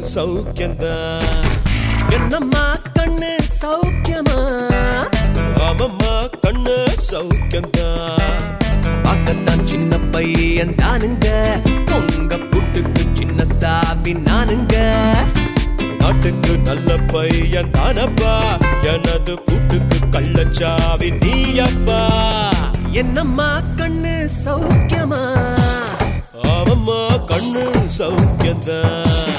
சௌக்கியந்தான் என்னம்மா கண்ணு சௌக்கியமா ஆமம்மா கண்ணு சௌக்கியந்தான் பார்க்கத்தான் சின்ன பையன் தானுங்க உங்க புட்டுக்கு சின்ன சாவி நானுங்க நாட்டுக்கு நல்ல பையன் தானப்பா எனது கூட்டுக்கு கள்ளச்சாவி நீயப்பா என்னம்மா கண்ணு சௌக்கியமா ஆமம்மா கண்ணு சௌக்கியந்தான்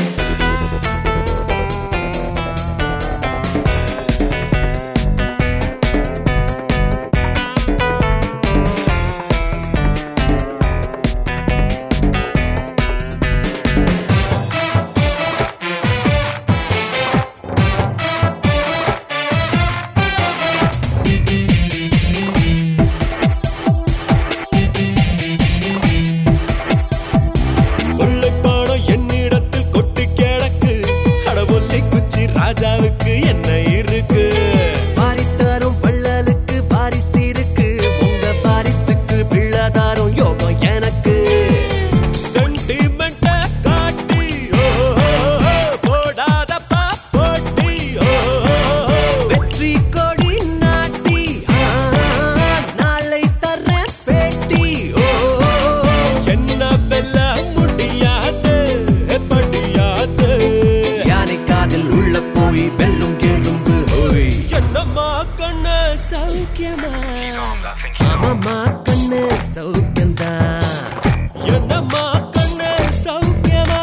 கொள்ளைப்பாடம் என்னிடத்தில் கொட்டி கிடக்கு கடவுளை குச்சி ராஜாவுக்கு என்ன இருக்கு பாரித்தாரும் பள்ளலுக்கு பாரிசு இருக்கு உங்க பாரிசுக்கு பிள்ளதாரும் யோகம் எனக்கு சென்டிமெண்ட காட்டி ஓ, ஓ, ஓ, போடாதப்பா போட்டி ஓ, ஓ, ஓ. வெற்றி கொடி நாட்டி ஆ, நாளை தர்றேன் பேட்டி ஓ, ஓ, ஓ. என்ன வெல்ல முடியாது படியாது யானை காதில் உள்ள போய் வெல்லும் எறும்பு ஓய் என்னம்மா கண்ணு சௌக்கியமா ஆமாம்மா கண்ணு சௌக்கியம்தான் என்னம்மா கண்ணு சௌக்கியமா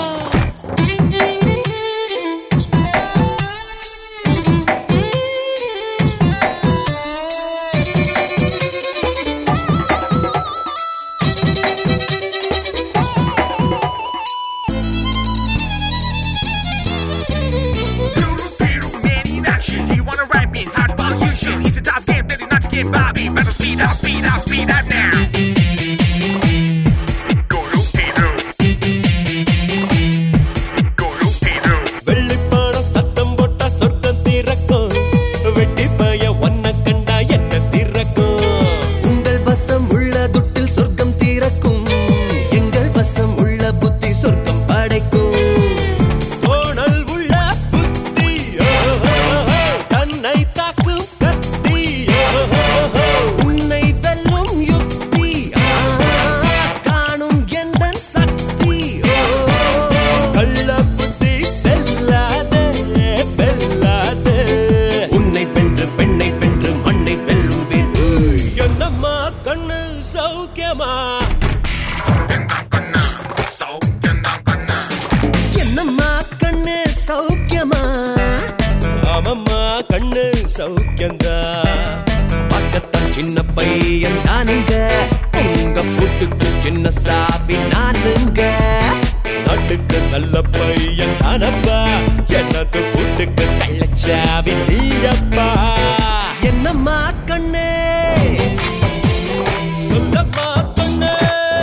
Man in action, do you wanna rap it? Hard about you shit. It's a tough game, ready not to get Bobby. Better speed up, speed up, speed up now. Go to Pedro. Go to Pedro. வெள்ளிப்பாடம் சத்தம் போட்டா சொர்க்கம் திறக்கும் வெட்டி பய ஒன்ன கண்டா என்ன திறக்கும் உங்கள் வசம் உள்ள துட்டில் சொர்க்கம் திறக்கும் எங்கள் வசம் உள்ள புத்தி சொர்க்கம் படைக்கும் கோணல் உள்ள புத்தி ஓ, ஓ, ஓ, தன்னை தாக்கும் கத்தி ஓ, ஓ, ஓ, உன்னை வெல்லும் யுக்தி ஆ, காணும் எந்த சக்தி ஓ, கள்ள புத்தி செல்லாதே வெல்லாதே உன்னை வென்று பெண்ணை வென்று மண்ணை வெல்லுவேன் ஏய். என்னம்மா கண்ணு சௌக்கியமா என்னம்மா கண்ணு சௌக்கியமா ஆமம்மா கண்ணு சௌக்கியந்தா பக்கத்தான் சின்ன பையன் தானுங்க உங்க புட்டுக்கு சின்ன சாவி நானுங்க நாட்டுக்கு நல்ல பையன் தானப்பா எனது புட்டுக்கு கள்ளச்சாவி நீயப்பா என்னம்மா கண்ணே சொல்லம்மா கண்ணே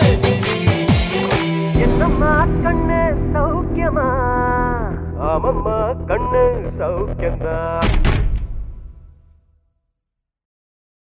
என்னம்மா கண்ணு சௌக்கியமா ஆமம்மா கண்ணு சௌக்கியந்தா